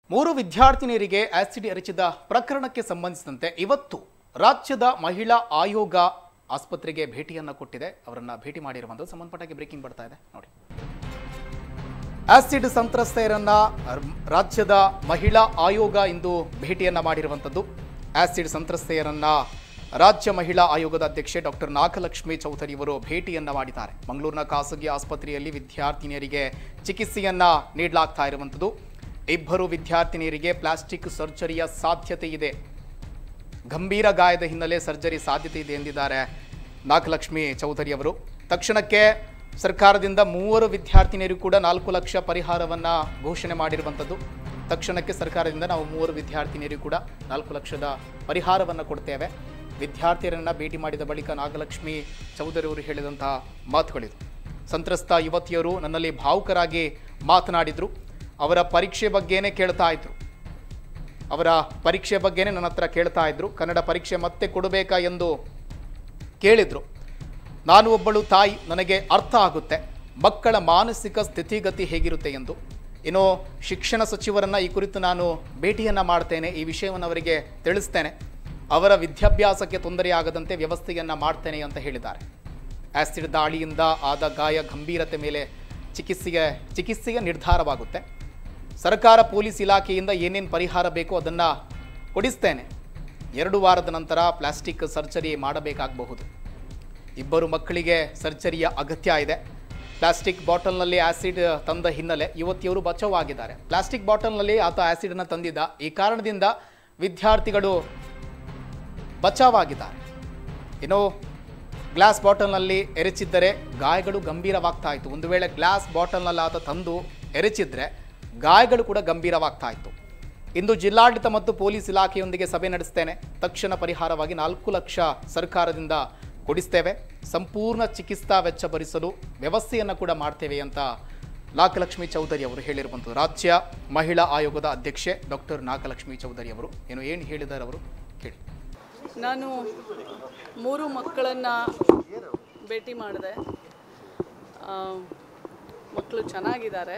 ಮೂರು ವಿದ್ಯಾರ್ಥಿನಿಯರಿಗೆ ಆಸಿಡ್ ಎರಚಿದ ಪ್ರಕರಣಕ್ಕೆ ಸಂಬಂಧಿಸಿದಂತೆ ಇವತ್ತು ರಾಜ್ಯದ ಮಹಿಳಾ ಆಯೋಗ ಆಸ್ಪತ್ರೆಗೆ ಭೇಟಿಯನ್ನ ಕೊಟ್ಟಿದೆ ಅವರನ್ನ ಭೇಟಿ ಮಾಡಿರುವಂಥದ್ದು ಸಂಬಂಧಪಟ್ಟಾಗೆ ಬ್ರೇಕಿಂಗ್ ಬರ್ತಾ ಇದೆ ನೋಡಿ ಆಸಿಡ್ ಸಂತ್ರಸ್ತೆಯರನ್ನ ಅರ್- ರಾಜ್ಯದ ಮಹಿಳಾ ಆಯೋಗ ಇಂದು ಭೇಟಿಯನ್ನ ಮಾಡಿರುವಂಥದ್ದು ಆಸಿಡ್ ಸಂತ್ರಸ್ತೆಯರನ್ನ ರಾಜ್ಯ ಮಹಿಳಾ ಆಯೋಗದ ಅಧ್ಯಕ್ಷೆ ಡಾಕ್ಟರ್ ನಾಗಲಕ್ಷ್ಮಿ ಚೌಧರಿ ಅವರು ಭೇಟಿಯನ್ನ ಮಾಡಿದ್ದಾರೆ ಮಂಗಳೂರಿನ ಖಾಸಗಿ ಆಸ್ಪತ್ರೆಯಲ್ಲಿ ವಿದ್ಯಾರ್ಥಿನಿಯರಿಗೆ ಚಿಕಿತ್ಸೆಯನ್ನ ನೀಡಲಾಗ್ತಾ ಇರುವಂಥದ್ದು ಇಬ್ಬರು ವಿದ್ಯಾರ್ಥಿನಿಯರಿಗೆ ಪ್ಲಾಸ್ಟಿಕ್ ಸರ್ಜರಿಯ ಸಾಧ್ಯತೆ ಇದೆ ಗಂಭೀರ ಗಾಯದ ಹಿನ್ನೆಲೆ ಸರ್ಜರಿ ಸಾಧ್ಯತೆ ಇದೆ ಎಂದಿದ್ದಾರೆ ನಾಗಲಕ್ಷ್ಮಿ ಚೌಧರಿ ಅವರು ತಕ್ಷಣಕ್ಕೆ ಸರ್ಕಾರದಿಂದ ಮೂವರು ವಿದ್ಯಾರ್ಥಿನಿಯರು ಕೂಡ ನಾಲ್ಕು ಲಕ್ಷ ಪರಿಹಾರವನ್ನು ಘೋಷಣೆ ಮಾಡಿರುವಂಥದ್ದು ತಕ್ಷಣಕ್ಕೆ ಸರ್ಕಾರದಿಂದ ನಾವು ಮೂವರು ವಿದ್ಯಾರ್ಥಿನಿಯರು ಕೂಡ ನಾಲ್ಕು ಲಕ್ಷದ ಪರಿಹಾರವನ್ನು ಕೊಡ್ತೇವೆ ವಿದ್ಯಾರ್ಥಿಯರನ್ನು ಭೇಟಿ ಮಾಡಿದ ಬಳಿಕ ನಾಗಲಕ್ಷ್ಮಿ ಚೌಧರಿ ಅವರು ಹೇಳಿದಂತಹ ಮಾತುಗಳಿದು ಸಂತ್ರಸ್ತ ಯುವತಿಯರು ನನ್ನಲ್ಲಿ ಭಾವುಕರಾಗಿ ಮಾತನಾಡಿದರು ಅವರ ಪರೀಕ್ಷೆ ಬಗ್ಗೆನೇ ಕೇಳ್ತಾ ಇದ್ರು ಅವರ ಪರೀಕ್ಷೆ ಬಗ್ಗೆನೇ ನನ್ನ ಹತ್ರ ಕೇಳ್ತಾ ಇದ್ರು ಕನ್ನಡ ಪರೀಕ್ಷೆ ಮತ್ತೆ ಕೊಡಬೇಕಾ ಎಂದು ಕೇಳಿದ್ರು ನಾನು ಒಬ್ಬಳು ತಾಯಿ ನನಗೆ ಅರ್ಥ ಆಗುತ್ತೆ ಮಕ್ಕಳ ಮಾನಸಿಕ ಸ್ಥಿತಿಗತಿ ಹೇಗಿರುತ್ತೆ ಎಂದು ಇನ್ನು ಶಿಕ್ಷಣ ಸಚಿವರನ್ನ ಈ ಕುರಿತು ನಾನು ಭೇಟಿಯನ್ನು ಮಾಡ್ತೇನೆ ಈ ವಿಷಯವನ್ನು ಅವರಿಗೆ ತಿಳಿಸ್ತೇನೆ ಅವರ ವಿದ್ಯಾಭ್ಯಾಸಕ್ಕೆ ತೊಂದರೆಯಾಗದಂತೆ ವ್ಯವಸ್ಥೆಯನ್ನು ಮಾಡ್ತೇನೆ ಅಂತ ಹೇಳಿದ್ದಾರೆ ಆಸಿಡ್ ದಾಳಿಯಿಂದ ಆದ ಗಾಯ ಗಂಭೀರತೆ ಮೇಲೆ ಚಿಕಿತ್ಸೆಗೆ ಚಿಕಿತ್ಸೆಗೆ ನಿರ್ಧಾರವಾಗುತ್ತೆ ಸರ್ಕಾರ ಪೊಲೀಸ್ ಇಲಾಖೆಯಿಂದ ಏನೇನು ಪರಿಹಾರ ಬೇಕೋ ಅದನ್ನು ಕೊಡಿಸ್ತೇನೆ ಎರಡು ವಾರದ ನಂತರ ಪ್ಲಾಸ್ಟಿಕ್ ಸರ್ಜರಿ ಮಾಡಬೇಕಾಗಬಹುದು ಇಬ್ಬರು ಮಕ್ಕಳಿಗೆ ಸರ್ಜರಿಯ ಅಗತ್ಯ ಇದೆ ಪ್ಲಾಸ್ಟಿಕ್ ಬಾಟಲ್ನಲ್ಲಿ ಆಸಿಡ್ ತಂದ ಹಿನ್ನೆಲೆ ಯುವತಿಯವರು ಬಚಾವಾಗಿದ್ದಾರೆ ಪ್ಲಾಸ್ಟಿಕ್ ಬಾಟಲ್ನಲ್ಲಿ ಆತ ಆಸಿಡನ್ನು ತಂದಿದ್ದ ಈ ಕಾರಣದಿಂದ ವಿದ್ಯಾರ್ಥಿಗಳು ಬಚಾವಾಗಿದ್ದಾರೆ ಇನ್ನು ಗ್ಲಾಸ್ ಬಾಟಲ್ನಲ್ಲಿ ಎರಚಿದ್ದರೆ ಗಾಯಗಳು ಗಂಭೀರವಾಗ್ತಾ ಇತ್ತು ಒಂದು ವೇಳೆ ಗ್ಲಾಸ್ ಬಾಟಲ್ನಲ್ಲಿ ಆತ ತಂದು ಎರಚಿದ್ರೆ ಗಾಯಗಳು ಕೂಡ ಗಂಭೀರವಾಗ್ತಾ ಇತ್ತು ಇಂದು ಜಿಲ್ಲಾಡಳಿತ ಮತ್ತು ಪೊಲೀಸ್ ಇಲಾಖೆಯೊಂದಿಗೆ ಸಭೆ ನಡೆಸ್ತೇನೆ ತಕ್ಷಣ ಪರಿಹಾರವಾಗಿ ನಾಲ್ಕು ಲಕ್ಷ ಸರ್ಕಾರದಿಂದ ಕೊಡಿಸ್ತೇವೆ ಸಂಪೂರ್ಣ ಚಿಕಿತ್ಸಾ ವೆಚ್ಚ ಭರಿಸಲು ವ್ಯವಸ್ಥೆಯನ್ನು ಕೂಡ ಮಾಡ್ತೇವೆ ಅಂತ ನಾಗಲಕ್ಷ್ಮಿ ಚೌಧರಿ ಅವರು ಹೇಳಿರುವಂಥದ್ದು ರಾಜ್ಯ ಮಹಿಳಾ ಆಯೋಗದ ಅಧ್ಯಕ್ಷೆ ಡಾಕ್ಟರ್ ನಾಗಲಕ್ಷ್ಮಿ ಚೌಧರಿ ಅವರು ಏನು ಏನು ಹೇಳಿದ್ದಾರೆ ಅವರು ಕೇಳಿ ನಾನು ಮೂರು ಮಕ್ಕಳನ್ನು ಭೇಟಿ ಮಾಡಿದೆ ಮಕ್ಕಳು ಚೆನ್ನಾಗಿದ್ದಾರೆ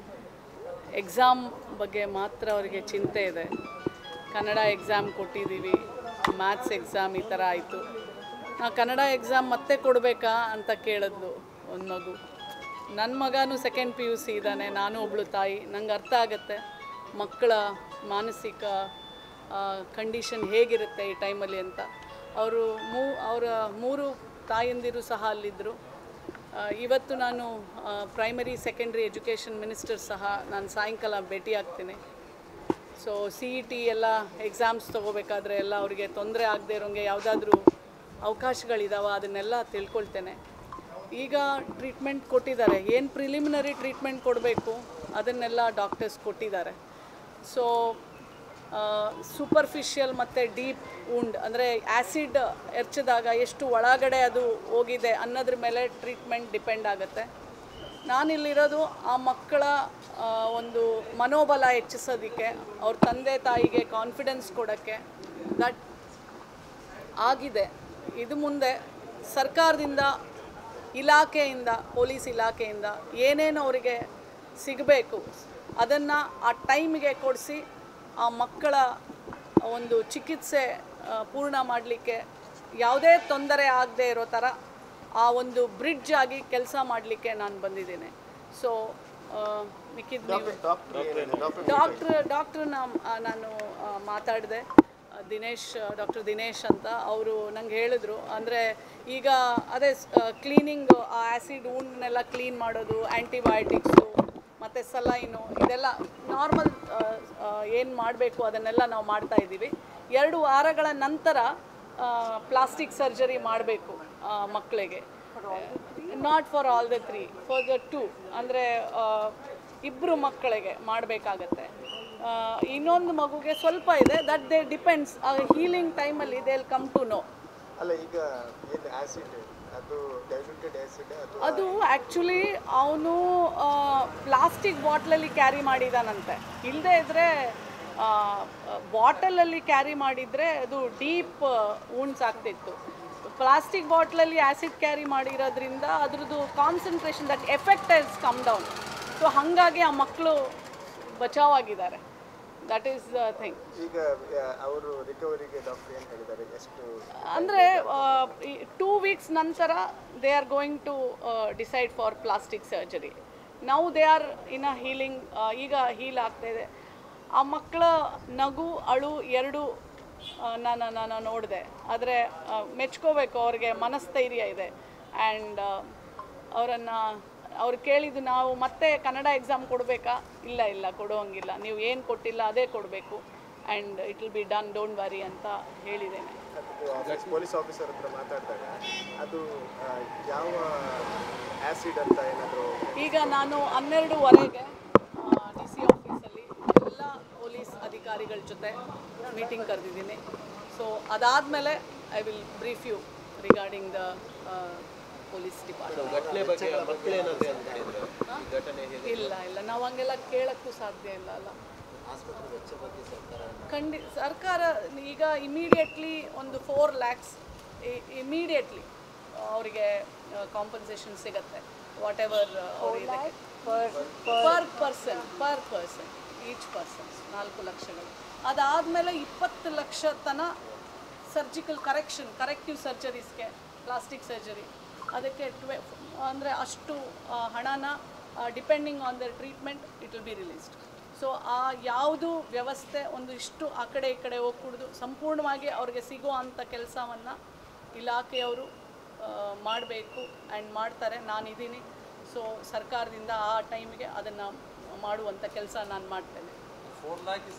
ಎಕ್ಸಾಮ್ ಬಗ್ಗೆ ಮಾತ್ರ ಅವರಿಗೆ ಚಿಂತೆ ಇದೆ ಕನ್ನಡ ಎಕ್ಸಾಮ್ ಕೊಟ್ಟಿದ್ದೀವಿ ಮ್ಯಾಥ್ಸ್ ಎಕ್ಸಾಮ್ ಈ ಥರ ಆಯಿತು ನಾ ಕನ್ನಡ ಎಕ್ಸಾಮ್ ಮತ್ತೆ ಕೊಡಬೇಕಾ ಅಂತ ಕೇಳಿದ್ಲು ಒಂದು ಮಗು ನನ್ನ ಮಗನೂ ಸೆಕೆಂಡ್ ಪಿ ಯು ಸಿ ಇದ್ದಾನೆ ನಾನು ಒಬ್ಳು ತಾಯಿ ನಂಗೆ ಅರ್ಥ ಆಗುತ್ತೆ ಮಕ್ಕಳ ಮಾನಸಿಕ ಕಂಡೀಷನ್ ಹೇಗಿರುತ್ತೆ ಈ ಟೈಮಲ್ಲಿ ಅಂತ ಅವರು ಮೂ ಅವರ ಮೂರು ತಾಯಂದಿರು ಸಹ ಅಲ್ಲಿದ್ದರು ಆ, ಇವತ್ತು ನಾನು ಪ್ರೈಮರಿ ಸೆಕೆಂಡ್ರಿ ಎಜುಕೇಷನ್ ಮಿನಿಸ್ಟರ್ ಸಹ ನಾನು ಸಾಯಂಕಾಲ ಭೇಟಿ ಆಗ್ತೀನಿ ಸೊ ಸಿ ಇ ಟಿ ಎಲ್ಲ ಎಕ್ಸಾಮ್ಸ್ ತೊಗೋಬೇಕಾದ್ರೆ ಎಲ್ಲ ಅವರಿಗೆ ತೊಂದರೆ ಆಗದೆ ಇರೋಂಗೆ ಯಾವುದಾದ್ರೂ ಅವಕಾಶಗಳಿದಾವ ಅದನ್ನೆಲ್ಲ ತಿಳ್ಕೊಳ್ತೇನೆ ಈಗ ಟ್ರೀಟ್ಮೆಂಟ್ ಕೊಟ್ಟಿದ್ದಾರೆ ಏನು ಪ್ರಿಲಿಮಿನರಿ ಟ್ರೀಟ್ಮೆಂಟ್ ಕೊಡಬೇಕು ಅದನ್ನೆಲ್ಲ ಡಾಕ್ಟರ್ಸ್ ಕೊಟ್ಟಿದ್ದಾರೆ ಸೊ ಸೂಪರ್ಫಿಷಿಯಲ್ ಮತ್ತು ಡೀಪ್ ಉಂಡ್ ಅಂದರೆ ಆ್ಯಸಿಡ್ ಎರ್ಚಿದಾಗ ಎಷ್ಟು ಒಳಗಡೆ ಅದು ಹೋಗಿದೆ ಅನ್ನೋದ್ರ ಮೇಲೆ ಟ್ರೀಟ್ಮೆಂಟ್ ಡಿಪೆಂಡ್ ಆಗುತ್ತೆ ನಾನಿಲ್ಲಿರೋದು ಆ ಮಕ್ಕಳ ಆ, ಒಂದು ಮನೋಬಲ ಹೆಚ್ಚಿಸೋದಕ್ಕೆ ಅವ್ರ ತಂದೆ ತಾಯಿಗೆ ಕಾನ್ಫಿಡೆನ್ಸ್ ಕೊಡೋಕ್ಕೆ ದಟ್ ಆಗಿದೆ ಇದು ಮುಂದೆ ಸರ್ಕಾರದಿಂದ ಇಲಾಖೆಯಿಂದ ಪೊಲೀಸ್ ಇಲಾಖೆಯಿಂದ ಏನೇನು ಅವರಿಗೆ ಸಿಗಬೇಕು ಅದನ್ನು ಆ ಟೈಮಿಗೆ ಕೊಡಿಸಿ ಆ ಮಕ್ಕಳ ಒಂದು ಚಿಕಿತ್ಸೆ ಆ, ಪೂರ್ಣ ಮಾಡಲಿಕ್ಕೆ ಯಾವುದೇ ತೊಂದರೆ ಆಗದೆ ಇರೋ ಥರ ಆ ಒಂದು ಬ್ರಿಡ್ಜ್ ಆಗಿ ಕೆಲಸ ಮಾಡಲಿಕ್ಕೆ ನಾನು ಬಂದಿದ್ದೇನೆ ಸೊ ಮಿಕ್ಕಿದ ನೀವು ಡಾಕ್ಟ್ರ್ ಡಾಕ್ಟ್ರನ್ನ ನಾನು ಮಾತಾಡಿದೆ ದಿನೇಶ್ ಡಾಕ್ಟರ್ ದಿನೇಶ್ ಅಂತ ಅವರು ನಂಗೆ ಹೇಳಿದ್ರು ಅಂದರೆ ಈಗ ಅದೇ ಕ್ಲೀನಿಂಗ್ ಆ ಆ್ಯಸಿಡ್ ಊಂಡ್ನೆಲ್ಲ ಕ್ಲೀನ್ ಮಾಡೋದು ಆ್ಯಂಟಿಬಯೋಟಿಕ್ಸು ಮತ್ತು ಸಲೈನು ಇದೆಲ್ಲ ನಾರ್ಮಲ್ ಏನು ಮಾಡಬೇಕು ಅದನ್ನೆಲ್ಲ ನಾವು ಮಾಡ್ತಾ ಇದ್ದೀವಿ ಎರಡು ವಾರಗಳ ನಂತರ ಪ್ಲಾಸ್ಟಿಕ್ ಸರ್ಜರಿ ಮಾಡಬೇಕು ಮಕ್ಕಳಿಗೆ not for all the three for the two ಅಂದರೆ ಇಬ್ಬರು ಮಕ್ಕಳಿಗೆ ಮಾಡಬೇಕಾಗತ್ತೆ ಇನ್ನೊಂದು ಮಗುಗೆ ಸ್ವಲ್ಪ ಇದೆ ದಟ್ ದೇ ಡಿಪೆಂಡ್ಸ್ ಹೀಲಿಂಗ್ ಟೈಮಲ್ಲಿ they will come to know ಅಲ್ಲ ಈಗ ಏನು ಆಸಿಡ್ ಅದು ಡೈಲ್ಯೂಟೆಡ್ ಆಸಿಡ್ ಅದು ಅದು ಆ್ಯಕ್ಚುಲಿ ಅವನು ಪ್ಲಾಸ್ಟಿಕ್ ಬಾಟ್ಲಲ್ಲಿ ಕ್ಯಾರಿ ಮಾಡಿದಾನಂತೆ ಇಲ್ಲದೆ ಇದ್ದರೆ ಬಾಟಲಲ್ಲಿ ಕ್ಯಾರಿ ಮಾಡಿದರೆ ಅದು ಡೀಪ್ ಊಣ್ಸ್ ಆಗ್ತಿತ್ತು ಪ್ಲಾಸ್ಟಿಕ್ ಬಾಟ್ಲಲ್ಲಿ ಆ್ಯಸಿಡ್ ಕ್ಯಾರಿ ಮಾಡಿರೋದ್ರಿಂದ ಅದ್ರದ್ದು concentration that effect is come down so ಹಾಗಾಗಿ ಆ ಮಕ್ಕಳು ಬಚಾವಾಗಿದ್ದಾರೆ ದಟ್ ಈಸ್ ದ ಥಿಂಗ್ ಈಗ ಅವರು ರಿಕವರಿಗೆ ಡಾಕ್ಟರ್ ಏನು ಹೇಳಿದ್ದಾರೆ ಎಷ್ಟು ಅಂದರೆ ಟೂ ವೀಕ್ಸ್ ನಂತರ they are going to decide for plastic surgery ನಾವು they are in a healing ಈಗ ಹೀಲ್ ಆಗ್ತಾಯಿದೆ ಆ ಮಕ್ಕಳ ನಗು ಅಳು ಎರಡು ನಾನು ನಾನು ನೋಡಿದೆ ಆದರೆ ಮೆಚ್ಕೋಬೇಕು ಅವ್ರಿಗೆ ಮನಸ್ಥೈರ್ಯ ಇದೆ ಆ್ಯಂಡ್ ಅವರನ್ನು ಅವ್ರು ಕೇಳಿದ್ದು ನಾವು ಮತ್ತೆ ಕನ್ನಡ ಎಕ್ಸಾಮ್ ಕೊಡಬೇಕಾ ಇಲ್ಲ ಇಲ್ಲ ಕೊಡೋಂಗಿಲ್ಲ ನೀವು ಏನು ಕೊಟ್ಟಿಲ್ಲ ಅದೇ ಕೊಡಬೇಕು and it will be done don't worry ಅಂತ ಹೇಳಿದ್ದೇನೆ ಪೊಲೀಸ್ ಆಫೀಸರ್ ಹತ್ರ ಮಾತಾಡಿದಾಗ ಅದು ಆ, ಯಾವ ಆ್ಯಸಿಡ್ ಅಂತ ಏನಾದರೂ ಈಗ ನಾನು ಹನ್ನೆರಡುವರೆಗೆ ಡಿ ಸಿ ಆಫೀಸಲ್ಲಿ ಎಲ್ಲ ಪೊಲೀಸ್ ಅಧಿಕಾರಿಗಳ ಜೊತೆ ಮೀಟಿಂಗ್ ಕರೆದಿದ್ದೀನಿ ಸೊ ಅದಾದಮೇಲೆ I will brief you regarding the police department ಘಟನೆ ಬಗ್ಗೆ ಮಕ್ಕಳೇನಾದ್ರೆ ಅಂತ ಹೇಳಿದ್ರು ಈ ಘಟನೆ ಹೇಗೆ ಇಲ್ಲ ಇಲ್ಲ ನಾವು ಹಂಗೆಲ್ಲ ಕೇಳೋಕ್ಕೂ ಸಾಧ್ಯ ಇಲ್ಲ ಅಲ್ಲ ಆಸ್ಪತ್ರೆ ವೆಚ್ಚ ಬಗ್ಗೆ ಸರ್ಕಾರ ಖಂಡಿ ಸರ್ಕಾರ ಈಗ ಇಮಿಡಿಯೇಟ್ಲಿ ಒಂದು ಫೋರ್ ಲ್ಯಾಕ್ಸ್ ಇಮಿಡಿಯೇಟ್ಲಿ ಅವರಿಗೆ ಕಾಂಪನ್ಸೇಷನ್ ಸಿಗತ್ತೆ whatever per person per person each person ನಾಲ್ಕು ಲಕ್ಷಗಳು ಅದಾದಮೇಲೆ ಇಪ್ಪತ್ತು ಲಕ್ಷ ತನ ಸರ್ಜಿಕಲ್ ಕರೆಕ್ಷನ್ ಕರೆಕ್ಟಿವ್ ಸರ್ಜರೀಸ್ಗೆ ಪ್ಲಾಸ್ಟಿಕ್ ಸರ್ಜರಿ ಅದಕ್ಕೆ ಟ್ವೆ ಅಂದರೆ ಅಷ್ಟು ಆ, ಹಣನ depending on the treatment it will be released so ಆ ಯಾವುದು ವ್ಯವಸ್ಥೆ ಒಂದು ಇಷ್ಟು ಆ ಕಡೆ ಈ ಕಡೆ ಹೋಗ್ಕೂಡ್ದು ಸಂಪೂರ್ಣವಾಗಿ ಅವ್ರಿಗೆ ಸಿಗೋ ಅಂಥ ಕೆಲಸವನ್ನು ಇಲಾಖೆಯವರು ಮಾಡಬೇಕು ಆ್ಯಂಡ್ ಮಾಡ್ತಾರೆ ನಾನಿದ್ದೀನಿ ಸೊ ಸರ್ಕಾರದಿಂದ ಆ ಟೈಮಿಗೆ ಅದನ್ನು ಮಾಡುವಂಥ ಕೆಲಸ ನಾನು ಮಾಡ್ತೇನೆ ಫೋರ್ ಲ್ಯಾಕ್ ಇಸ್